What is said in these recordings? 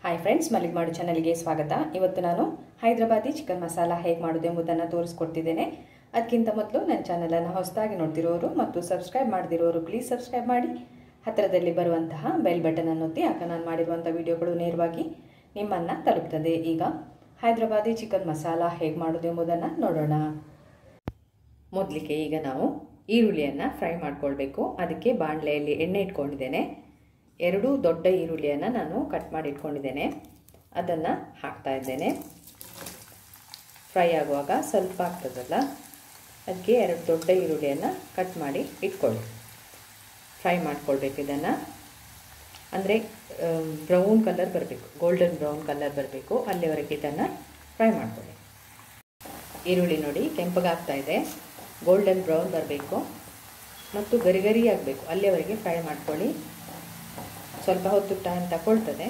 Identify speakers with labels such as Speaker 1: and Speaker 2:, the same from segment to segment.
Speaker 1: hi friends ಮಲ್ಲಿಗೆ ಮಾಡು ಚಾನಲ್ಗೆ ಸ್ವಾಗತ ಇವತ್ತು ನಾನು ಹೈದರಾಬಾದಿ ಚಿಕನ್ ಮಸಾಲ ಹೇಗೆ ಮಾಡೋದು ಎಂಬುದನ್ನು ತೋರಿಸ್ಕೊಡ್ತಿದ್ದೇನೆ ಅದಕ್ಕಿಂತ ಮೊದಲು ನನ್ನ ಚಾನಲನ್ನು ಹೊಸದಾಗಿ ನೋಡ್ತಿರೋರು ಮತ್ತು ಸಬ್ಸ್ಕ್ರೈಬ್ ಮಾಡದಿರೋರು ಪ್ಲೀಸ್ ಸಬ್ಸ್ಕ್ರೈಬ್ ಮಾಡಿ ಹತ್ತಿರದಲ್ಲಿ ಬರುವಂತಹ ಬೆಲ್ ಬಟನ್ ಒತ್ತಿ ಆಗ ನಾನು ಮಾಡಿರುವಂಥ ವಿಡಿಯೋಗಳು ನೇರವಾಗಿ ನಿಮ್ಮನ್ನು ತಲುಪ್ತದೆ ಈಗ ಹೈದರಾಬಾದಿ ಚಿಕನ್ ಮಸಾಲ ಹೇಗೆ ಮಾಡೋದು ಎಂಬುದನ್ನು ನೋಡೋಣ ಮೊದಲಿಗೆ ಈಗ ನಾವು ಈರುಳ್ಳಿಯನ್ನು ಫ್ರೈ ಮಾಡ್ಕೊಳ್ಬೇಕು ಅದಕ್ಕೆ ಬಾಣಲೆಯಲ್ಲಿ ಎಣ್ಣೆ ಇಟ್ಕೊಂಡಿದ್ದೇನೆ ಎರಡು ದೊಡ್ಡ ಈರುಳ್ಳಿಯನ್ನು ನಾನು ಕಟ್ ಮಾಡಿ ಇಟ್ಕೊಂಡಿದ್ದೇನೆ ಅದನ್ನು ಹಾಕ್ತಾ ಇದ್ದೇನೆ ಫ್ರೈ ಆಗುವಾಗ ಸ್ವಲ್ಪ ಆಗ್ತದಲ್ಲ ಅದಕ್ಕೆ ಎರಡು ದೊಡ್ಡ ಈರುಳ್ಳಿಯನ್ನು ಕಟ್ ಮಾಡಿ ಇಟ್ಕೊಳ್ಳಿ ಫ್ರೈ ಮಾಡ್ಕೊಳ್ಬೇಕು ಇದನ್ನು ಅಂದರೆ ಬ್ರೌನ್ ಕಲರ್ ಬರಬೇಕು ಗೋಲ್ಡನ್ ಬ್ರೌನ್ ಕಲರ್ ಬರಬೇಕು ಅಲ್ಲಿವರೆಗೆ ಇದನ್ನು ಫ್ರೈ ಮಾಡ್ಕೊಳ್ಳಿ ಈರುಳ್ಳಿ ನೋಡಿ ಕೆಂಪಗಾಗ್ತಾ ಇದೆ ಗೋಲ್ಡನ್ ಬ್ರೌನ್ ಬರಬೇಕು ಮತ್ತು ಗರಿ ಗರಿ ಆಗಬೇಕು ಅಲ್ಲಿವರೆಗೆ ಫ್ರೈ ಮಾಡ್ಕೊಳ್ಳಿ ಸ್ವಲ್ಪ ಹೊತ್ತು ಟೈಮ್ ತಗೊಳ್ತದೆ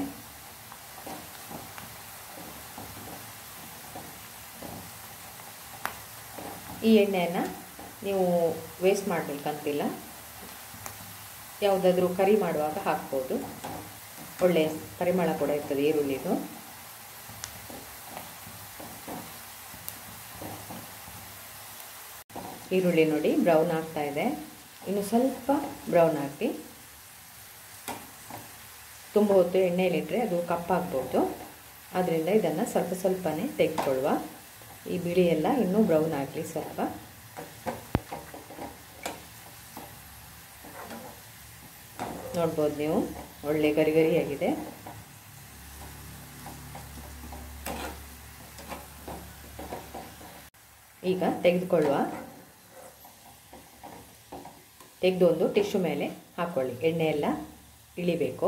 Speaker 1: ಈ ಎಣ್ಣೆಯನ್ನು ನೀವು ವೇಸ್ಟ್ ಮಾಡಬೇಕಂತಿಲ್ಲ ಯಾವುದಾದ್ರೂ ಕರಿ ಮಾಡುವಾಗ ಹಾಕ್ಬೋದು ಒಳ್ಳೆಯ ಪರಿಮಳ ಕೂಡ ಇರ್ತದೆ ಈರುಳ್ಳಿದು ಈರುಳ್ಳಿ ನೋಡಿ ಬ್ರೌನ್ ಆಗ್ತಾ ಇದೆ ಇನ್ನು ಸ್ವಲ್ಪ ಬ್ರೌನ್ ಹಾಕಿ ತುಂಬ ಹೊತ್ತು ಎಣ್ಣೆಯಲ್ಲಿಟ್ಟರೆ ಅದು ಕಪ್ಪಾಗ್ಬೋದು ಆದ್ದರಿಂದ ಇದನ್ನು ಸ್ವಲ್ಪ ಸ್ವಲ್ಪನೇ ತೆಗೆದುಕೊಳ್ಳುವ ಈ ಬಿಳಿ ಎಲ್ಲ ಇನ್ನೂ ಬ್ರೌನ್ ಆಗಲಿ ಸ್ವಲ್ಪ ನೋಡ್ಬೋದು ನೀವು ಒಳ್ಳೆ ಗರಿ ಗರಿಯಾಗಿದೆ ಈಗ ತೆಗೆದುಕೊಳ್ಳುವ ತೆಗೆದು ಒಂದು ಟಿಶ್ಯೂ ಮೇಲೆ ಹಾಕ್ಕೊಳ್ಳಿ ಎಣ್ಣೆ ಎಲ್ಲ ಇಳಿಬೇಕು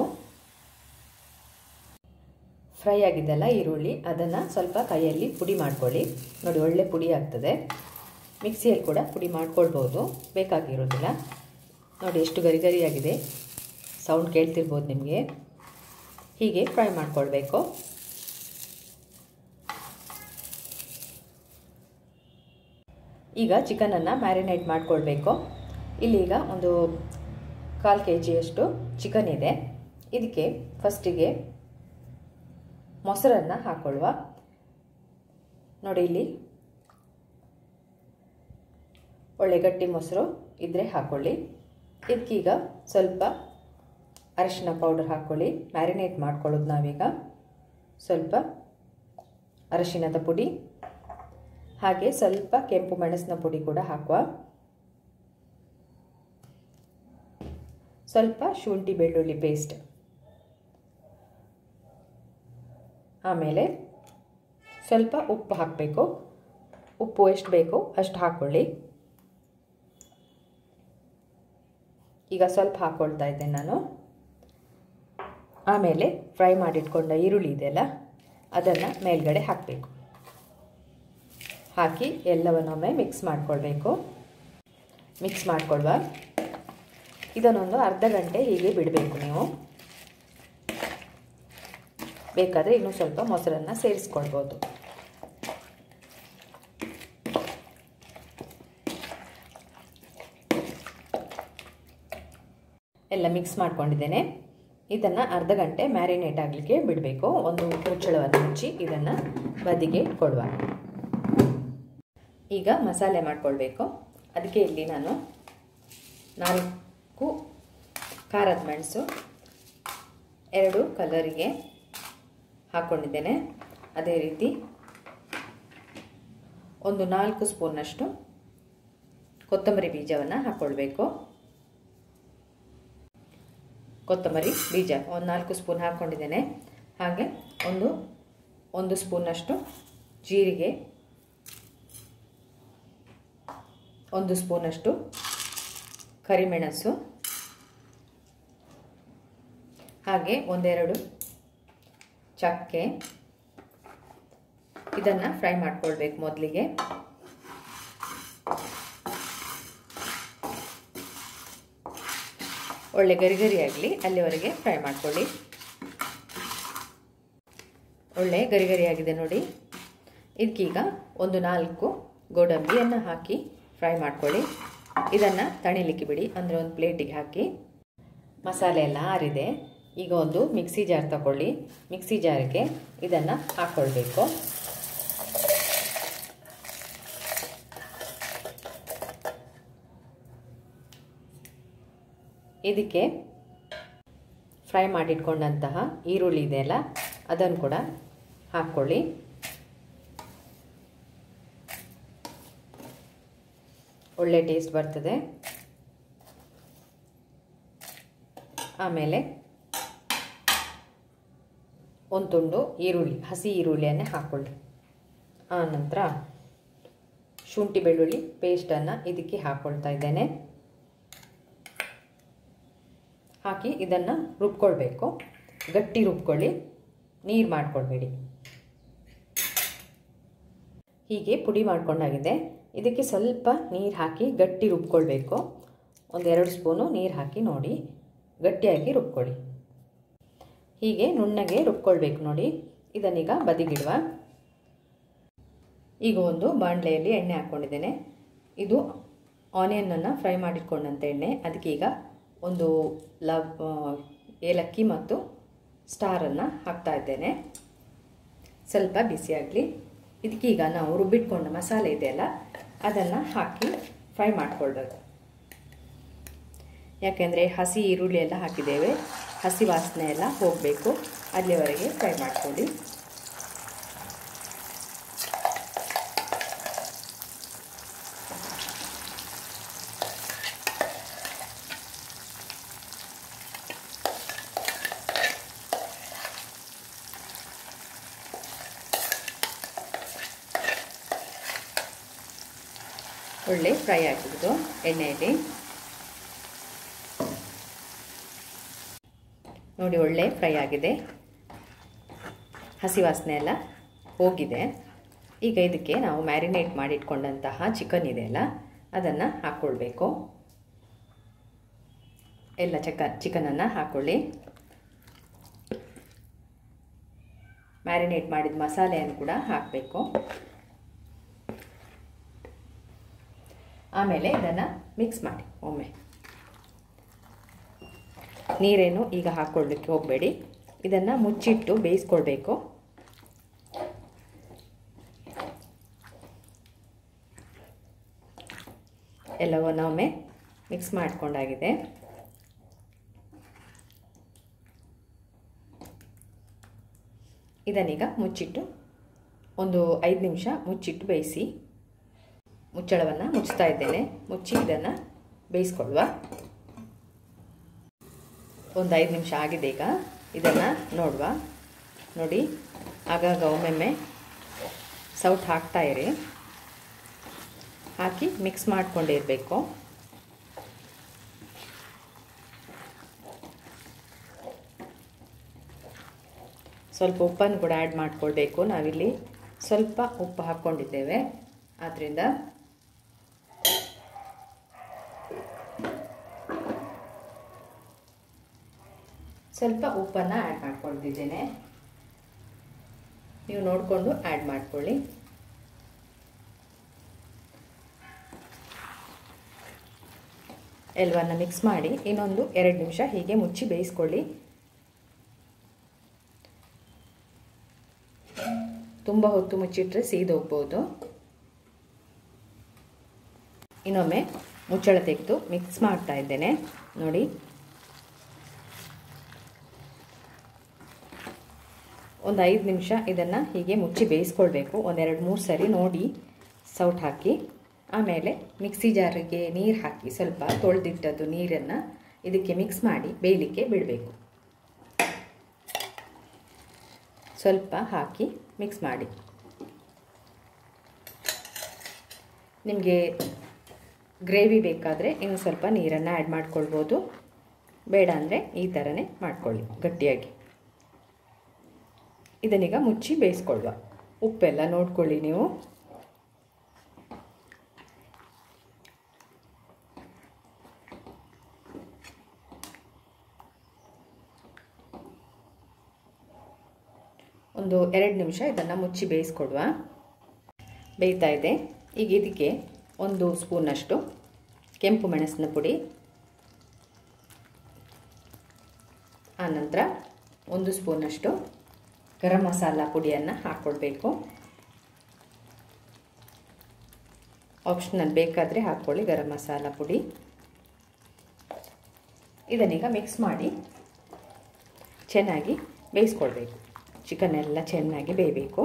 Speaker 1: ಫ್ರೈ ಆಗಿದ್ದಲ್ಲ ಈರುಳ್ಳಿ ಅದನ್ನು ಸ್ವಲ್ಪ ಕೈಯಲ್ಲಿ ಪುಡಿ ಮಾಡ್ಕೊಳ್ಳಿ ನೋಡಿ ಒಳ್ಳೆ ಪುಡಿ ಆಗ್ತದೆ ಮಿಕ್ಸಿಯಲ್ಲಿ ಕೂಡ ಪುಡಿ ಮಾಡ್ಕೊಳ್ಬೋದು ಬೇಕಾಗಿರೋದಿಲ್ಲ ನೋಡಿ ಎಷ್ಟು ಗರಿ ಗರಿಯಾಗಿದೆ ಸೌಂಡ್ ಕೇಳ್ತಿರ್ಬೋದು ನಿಮಗೆ ಹೀಗೆ ಫ್ರೈ ಮಾಡ್ಕೊಳ್ಬೇಕು ಈಗ ಚಿಕನನ್ನು ಮ್ಯಾರಿನೇಟ್ ಮಾಡ್ಕೊಳ್ಬೇಕು ಇಲ್ಲೀಗ ಒಂದು ಕಾಲು ಕೆ ಜಿಯಷ್ಟು ಚಿಕನ್ ಇದೆ ಇದಕ್ಕೆ ಫಸ್ಟಿಗೆ ಮೊಸರನ್ನು ಹಾಕ್ಕೊಳ್ಳುವ ನೋಡಿ ಇಲ್ಲಿ ಒಳ್ಳೆ ಗಟ್ಟಿ ಮೊಸರು ಇದ್ದರೆ ಹಾಕ್ಕೊಳ್ಳಿ ಇದಕ್ಕೀಗ ಸ್ವಲ್ಪ ಅರಿಶಿನ ಪೌಡರ್ ಹಾಕ್ಕೊಳ್ಳಿ ಮ್ಯಾರಿನೇಟ್ ಮಾಡ್ಕೊಳ್ಳೋದು ನಾವೀಗ ಸ್ವಲ್ಪ ಅರಿಶಿನದ ಪುಡಿ ಹಾಗೆ ಸ್ವಲ್ಪ ಕೆಂಪು ಮೆಣಸಿನ ಪುಡಿ ಕೂಡ ಹಾಕುವ ಸ್ವಲ್ಪ ಶುಂಠಿ ಬೆಳ್ಳುಳ್ಳಿ ಪೇಸ್ಟ್ ಆಮೇಲೆ ಸ್ವಲ್ಪ ಉಪ್ಪು ಹಾಕಬೇಕು ಉಪ್ಪು ಎಷ್ಟು ಬೇಕು ಅಷ್ಟು ಹಾಕ್ಕೊಳ್ಳಿ ಈಗ ಸ್ವಲ್ಪ ಹಾಕ್ಕೊಳ್ತಾ ಇದ್ದೇನೆ ನಾನು ಆಮೇಲೆ ಫ್ರೈ ಮಾಡಿಟ್ಕೊಂಡ ಈರುಳ್ಳಿ ಇದೆಯಲ್ಲ ಅದನ್ನು ಮೇಲ್ಗಡೆ ಹಾಕಬೇಕು ಹಾಕಿ ಎಲ್ಲವನ್ನೊಮ್ಮೆ ಮಿಕ್ಸ್ ಮಾಡಿಕೊಳ್ಬೇಕು ಮಿಕ್ಸ್ ಮಾಡಿಕೊಳ್ಳುವ ಇದನ್ನೊಂದು ಅರ್ಧ ಗಂಟೆ ಹೀಗೆ ಬಿಡಬೇಕು ನೀವು ಬೇಕಾದರೆ ಇನ್ನೂ ಸ್ವಲ್ಪ ಮೊಸರನ್ನು ಸೇರಿಸ್ಕೊಳ್ಬೋದು ಎಲ್ಲ ಮಿಕ್ಸ್ ಮಾಡ್ಕೊಂಡಿದ್ದೇನೆ ಇದನ್ನು ಅರ್ಧ ಗಂಟೆ ಮ್ಯಾರಿನೇಟ್ ಆಗಲಿಕ್ಕೆ ಬಿಡಬೇಕು ಒಂದು ಮುಚ್ಚಳವನ್ನು ಮುಚ್ಚಿ ಇದನ್ನು ಬದಿಗೆ ಕೊಡುವ ಈಗ ಮಸಾಲೆ ಮಾಡಿಕೊಳ್ಬೇಕು ಅದಕ್ಕೆ ಇಲ್ಲಿ ನಾನು ನಾಲ್ಕು ಖಾರದ ಮೆಣಸು ಎರಡು ಕಲರಿಗೆ ಹಾಕ್ಕೊಂಡಿದ್ದೇನೆ ಅದೇ ರೀತಿ ಒಂದು ನಾಲ್ಕು ಸ್ಪೂನಷ್ಟು ಕೊತ್ತಂಬರಿ ಬೀಜವನ್ನು ಹಾಕ್ಕೊಳ್ಬೇಕು ಕೊತ್ತಂಬರಿ ಬೀಜ ಒಂದು ನಾಲ್ಕು ಸ್ಪೂನ್ ಹಾಕ್ಕೊಂಡಿದ್ದೇನೆ ಹಾಗೆ ಒಂದು ಒಂದು ಸ್ಪೂನಷ್ಟು ಜೀರಿಗೆ ಒಂದು ಸ್ಪೂನಷ್ಟು ಕರಿಮೆಣಸು ಹಾಗೆ ಒಂದೆರಡು ಚಕ್ಕೆ ಇದನ್ನು ಫ್ರೈ ಮಾಡ್ಕೊಳ್ಬೇಕು ಮೊದಲಿಗೆ ಒಳ್ಳೆ ಗರಿ ಗರಿ ಆಗಲಿ ಅಲ್ಲಿವರೆಗೆ ಫ್ರೈ ಮಾಡ್ಕೊಳ್ಳಿ ಒಳ್ಳೆ ಗರಿ ಗರಿ ಆಗಿದೆ ನೋಡಿ ಇದಕ್ಕೀಗ ಒಂದು ನಾಲ್ಕು ಗೋಡಂಬಿಯನ್ನು ಹಾಕಿ ಫ್ರೈ ಮಾಡ್ಕೊಳ್ಳಿ ಇದನ್ನು ತಣಿಲಿಕ್ಕೆ ಬಿಡಿ ಅಂದರೆ ಒಂದು ಪ್ಲೇಟಿಗೆ ಹಾಕಿ ಮಸಾಲೆ ಎಲ್ಲ ಆರಿದೆ ಈಗ ಒಂದು ಮಿಕ್ಸಿ ಜಾರ್ ತಗೊಳ್ಳಿ ಮಿಕ್ಸಿ ಜಾರಿಗೆ ಇದನ್ನು ಹಾಕ್ಕೊಳ್ಬೇಕು ಇದಕ್ಕೆ ಫ್ರೈ ಮಾಡಿಟ್ಕೊಂಡಂತಹ ಈರುಳ್ಳಿ ಇದೆಯಲ್ಲ ಅದನ್ನು ಕೂಡ ಹಾಕ್ಕೊಳ್ಳಿ ಒಳ್ಳೆ ಟೇಸ್ಟ್ ಬರ್ತದೆ ಆಮೇಲೆ ಒಂದು ತುಂಡು ಈರುಳ್ಳಿ ಹಸಿ ಈರುಳ್ಳಿಯನ್ನೇ ಹಾಕ್ಕೊಳ್ಳಿ ಆನಂತರ ಶುಂಠಿ ಬೆಳ್ಳುಳ್ಳಿ ಪೇಸ್ಟನ್ನು ಇದಕ್ಕೆ ಹಾಕ್ಕೊಳ್ತಾ ಇದ್ದೇನೆ ಹಾಕಿ ಇದನ್ನು ರುಬ್ಕೊಳ್ಬೇಕು ಗಟ್ಟಿ ರುಬ್ಕೊಳ್ಳಿ ನೀರು ಮಾಡ್ಕೊಳ್ಬೇಡಿ ಹೀಗೆ ಪುಡಿ ಮಾಡ್ಕೊಂಡಾಗಿದೆ ಇದಕ್ಕೆ ಸ್ವಲ್ಪ ನೀರು ಹಾಕಿ ಗಟ್ಟಿ ರುಬ್ಕೊಳ್ಬೇಕು ಒಂದೆರಡು ಸ್ಪೂನು ನೀರು ಹಾಕಿ ನೋಡಿ ಗಟ್ಟಿಯಾಗಿ ರುಬ್ಕೊಳ್ಳಿ ಹೀಗೆ ನುಣ್ಣಗೆ ರುಬ್ಕೊಳ್ಬೇಕು ನೋಡಿ ಇದನ್ನೀಗ ಬದಿಗಿಡುವ ಈಗ ಒಂದು ಬಾಣಲೆಯಲ್ಲಿ ಎಣ್ಣೆ ಹಾಕ್ಕೊಂಡಿದ್ದೇನೆ ಇದು ಆನಿಯನನ್ನು ಫ್ರೈ ಮಾಡಿಟ್ಕೊಂಡಂಥ ಎಣ್ಣೆ ಅದಕ್ಕೆ ಈಗ ಒಂದು ಲವ್ ಏಲಕ್ಕಿ ಮತ್ತು ಸ್ಟಾರನ್ನು ಹಾಕ್ತಾ ಇದ್ದೇನೆ ಸ್ವಲ್ಪ ಬಿಸಿಯಾಗಲಿ ಇದಕ್ಕೀಗ ನಾವು ರುಬ್ಬಿಟ್ಕೊಂಡ ಮಸಾಲೆ ಇದೆಯಲ್ಲ ಅದನ್ನು ಹಾಕಿ ಫ್ರೈ ಮಾಡ್ಕೊಳ್ಬೇಕು ಯಾಕೆಂದರೆ ಹಸಿ ಈರುಳ್ಳಿ ಎಲ್ಲ ಹಾಕಿದ್ದೇವೆ ಹಸಿ ವಾಸನೆ ಎಲ್ಲ ಹೋಗಬೇಕು ಅಲ್ಲಿವರೆಗೆ ಫ್ರೈ ಮಾಡ್ಕೊಳ್ಳಿ ಒಳ್ಳೆ ಫ್ರೈ ಆಗಿದ್ದು ಎಣ್ಣೆಯಲ್ಲಿ ನೋಡಿ ಒಳ್ಳೆ ಫ್ರೈ ಆಗಿದೆ ಹಸಿ ವಾಸನೆ ಎಲ್ಲ ಹೋಗಿದೆ ಈಗ ಇದಕ್ಕೆ ನಾವು ಮ್ಯಾರಿನೇಟ್ ಮಾಡಿಟ್ಕೊಂಡಂತಹ ಚಿಕನ್ ಇದೆಯಲ್ಲ ಅದನ್ನು ಹಾಕ್ಕೊಳ್ಬೇಕು ಎಲ್ಲ ಚಿಕನ್ ಚಿಕನನ್ನು ಹಾಕ್ಕೊಳ್ಳಿ ಮ್ಯಾರಿನೇಟ್ ಮಾಡಿದ ಮಸಾಲೆಯನ್ನು ಕೂಡ ಹಾಕಬೇಕು ಆಮೇಲೆ ಇದನ್ನು ಮಿಕ್ಸ್ ಮಾಡಿ ಒಮ್ಮೆ ನೀರೇನು ಈಗ ಹಾಕ್ಕೊಳ್ಳಿಕ್ಕೆ ಹೋಗಬೇಡಿ ಇದನ್ನು ಮುಚ್ಚಿಟ್ಟು ಬೇಯಿಸ್ಕೊಳ್ಬೇಕು ಎಲ್ಲವನ್ನೊಮ್ಮೆ ಮಿಕ್ಸ್ ಮಾಡಿಕೊಂಡಾಗಿದೆ ಇದನ್ನೀಗ ಮುಚ್ಚಿಟ್ಟು ಒಂದು ಐದು ನಿಮಿಷ ಮುಚ್ಚಿಟ್ಟು ಬೇಯಿಸಿ ಮುಚ್ಚಳವನ್ನು ಮುಚ್ತಾ ಇದ್ದೇನೆ ಮುಚ್ಚಿ ಇದನ್ನು ಬೇಯಿಸ್ಕೊಳ್ಳುವ ಒಂದು ಐದು ನಿಮಿಷ ಆಗಿದೆ ಈಗ ಇದನ್ನು ನೋಡುವ ನೋಡಿ ಆಗಾಗ ಒಮ್ಮೊಮ್ಮೆ ಸೌಟ್ ಹಾಕ್ತಾ ಇರಿ ಹಾಕಿ ಮಿಕ್ಸ್ ಮಾಡಿಕೊಂಡೇ ಇರಬೇಕು ಸ್ವಲ್ಪ ಉಪ್ಪನ್ನು ಕೂಡ ಆ್ಯಡ್ ಮಾಡಿಕೊಳ್ಬೇಕು ನಾವಿಲ್ಲಿ ಸ್ವಲ್ಪ ಉಪ್ಪು ಹಾಕ್ಕೊಂಡಿದ್ದೇವೆ ಆದ್ದರಿಂದ ಸ್ವಲ್ಪ ಉಪ್ಪನ್ನು ಆ್ಯಡ್ ಮಾಡ್ಕೊಳ್ತಿದ್ದೇನೆ ನೀವು ನೋಡಿಕೊಂಡು ಆ್ಯಡ್ ಮಾಡ್ಕೊಳ್ಳಿ ಎಲ್ಲವನ್ನು ಮಿಕ್ಸ್ ಮಾಡಿ ಇನ್ನೊಂದು ಎರಡು ನಿಮಿಷ ಹೀಗೆ ಮುಚ್ಚಿ ಬೇಯಿಸ್ಕೊಳ್ಳಿ ತುಂಬ ಹೊತ್ತು ಮುಚ್ಚಿಟ್ರೆ ಸೀದೋಗ್ಬೋದು ಇನ್ನೊಮ್ಮೆ ಮುಚ್ಚಳ ತೆಗೆದು ಮಿಕ್ಸ್ ಮಾಡ್ತಾ ಇದ್ದೇನೆ ನೋಡಿ ಒಂದು ಐದು ನಿಮಿಷ ಇದನ್ನು ಹೀಗೆ ಮುಚ್ಚಿ ಬೇಯಿಸ್ಕೊಳ್ಬೇಕು ಒಂದೆರಡು ಮೂರು ಸರಿ ನೋಡಿ ಸೌಟ್ ಹಾಕಿ ಆಮೇಲೆ ಮಿಕ್ಸಿ ಜಾರಿಗೆ ನೀರು ಹಾಕಿ ಸ್ವಲ್ಪ ತೊಳೆದಿಟ್ಟದ್ದು ನೀರನ್ನು ಇದಕ್ಕೆ ಮಿಕ್ಸ್ ಮಾಡಿ ಬೇಯಲಿಕ್ಕೆ ಬಿಡಬೇಕು ಸ್ವಲ್ಪ ಹಾಕಿ ಮಿಕ್ಸ್ ಮಾಡಿ ನಿಮಗೆ ಗ್ರೇವಿ ಬೇಕಾದರೆ ಇನ್ನು ಸ್ವಲ್ಪ ನೀರನ್ನು ಆ್ಯಡ್ ಮಾಡ್ಕೊಳ್ಬೋದು ಬೇಡ ಅಂದರೆ ಈ ಥರನೇ ಮಾಡ್ಕೊಳ್ಳಿ ಗಟ್ಟಿಯಾಗಿ ಇದನ್ನೀಗ ಮುಚ್ಚಿ ಬೇಯಿಸ್ಕೊಳ್ಳುವ ಉಪ್ಪೆಲ್ಲ ನೋಡ್ಕೊಳ್ಳಿ ನೀವು ಒಂದು ಎರಡು ನಿಮಿಷ ಇದನ್ನು ಮುಚ್ಚಿ ಬೇಯಿಸ್ಕೊಡುವ ಬೇಯ್ತಾ ಇದೆ ಈಗ ಇದಕ್ಕೆ ಒಂದು ಸ್ಪೂನಷ್ಟು ಕೆಂಪು ಮೆಣಸಿನ ಪುಡಿ ಆನಂತರ ಒಂದು ಸ್ಪೂನಷ್ಟು ಗರಂ ಮಸಾಲ ಪುಡಿಯನ್ನು ಹಾಕ್ಕೊಳ್ಬೇಕು ಆಪ್ಷನಲ್ ಬೇಕಾದರೆ ಹಾಕ್ಕೊಳ್ಳಿ ಗರಂ ಮಸಾಲ ಪುಡಿ ಇದನ್ನೀಗ ಮಿಕ್ಸ್ ಮಾಡಿ ಚೆನ್ನಾಗಿ ಬೇಯಿಸ್ಕೊಳ್ಬೇಕು ಚಿಕನ್ ಎಲ್ಲ ಚೆನ್ನಾಗಿ ಬೇಯಬೇಕು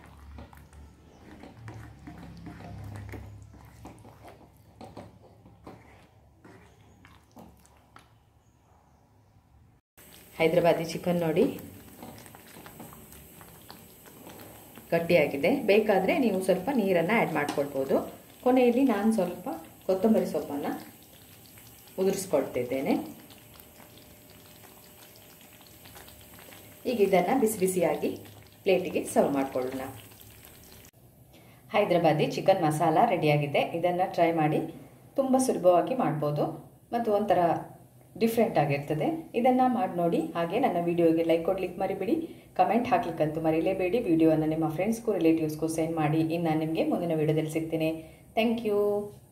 Speaker 1: ಹೈದ್ರಾಬಾದಿ ಚಿಕನ್ ನೋಡಿ ಗಟ್ಟಿಯಾಗಿದೆ ಬೇಕಾದರೆ ನೀವು ಸ್ವಲ್ಪ ನೀರನ್ನು ಆ್ಯಡ್ ಮಾಡ್ಕೊಳ್ಬೋದು ಕೊನೆಯಲ್ಲಿ ನಾನು ಸ್ವಲ್ಪ ಕೊತ್ತಂಬರಿ ಸೊಪ್ಪನ್ನು ಉದುರಿಸ್ಕೊಳ್ತಿದ್ದೇನೆ ಈಗ ಇದನ್ನು ಬಿಸಿ ಬಿಸಿಯಾಗಿ ಪ್ಲೇಟಿಗೆ ಸರ್ವ್ ಮಾಡ್ಕೊಳ್ಳೋಣ ಹೈದ್ರಾಬಾದಿ ಚಿಕನ್ ಮಸಾಲ ರೆಡಿಯಾಗಿದೆ ಇದನ್ನು ಟ್ರೈ ಮಾಡಿ ತುಂಬ ಸುಲಭವಾಗಿ ಮಾಡ್ಬೋದು ಮತ್ತು ಒಂಥರ ಡಿಫ್ರೆಂಟ್ ಆಗಿರ್ತದೆ ಇದನ್ನು ಮಾಡಿ ನೋಡಿ ಹಾಗೆ ನನ್ನ ವಿಡಿಯೋಗೆ ಲೈಕ್ ಕೊಡ್ಲಿಕ್ಕೆ ಮರಿಬೇಡಿ ಕಮೆಂಟ್ ಹಾಕ್ಲಿಕ್ಕಂತೂ ಮರಿಲೇಬೇಡಿ ವಿಡಿಯೋವನ್ನು ನಿಮ್ಮ ಫ್ರೆಂಡ್ಸ್ಗೂ ರಿಲೇಟಿವ್ಸ್ಗೂ ಸೆಂಡ್ ಮಾಡಿ ಇನ್ನು ನಾನು ನಿಮಗೆ ಮುಂದಿನ ವಿಡಿಯೋದಲ್ಲಿ ಸಿಗ್ತೀನಿ ಥ್ಯಾಂಕ್ ಯು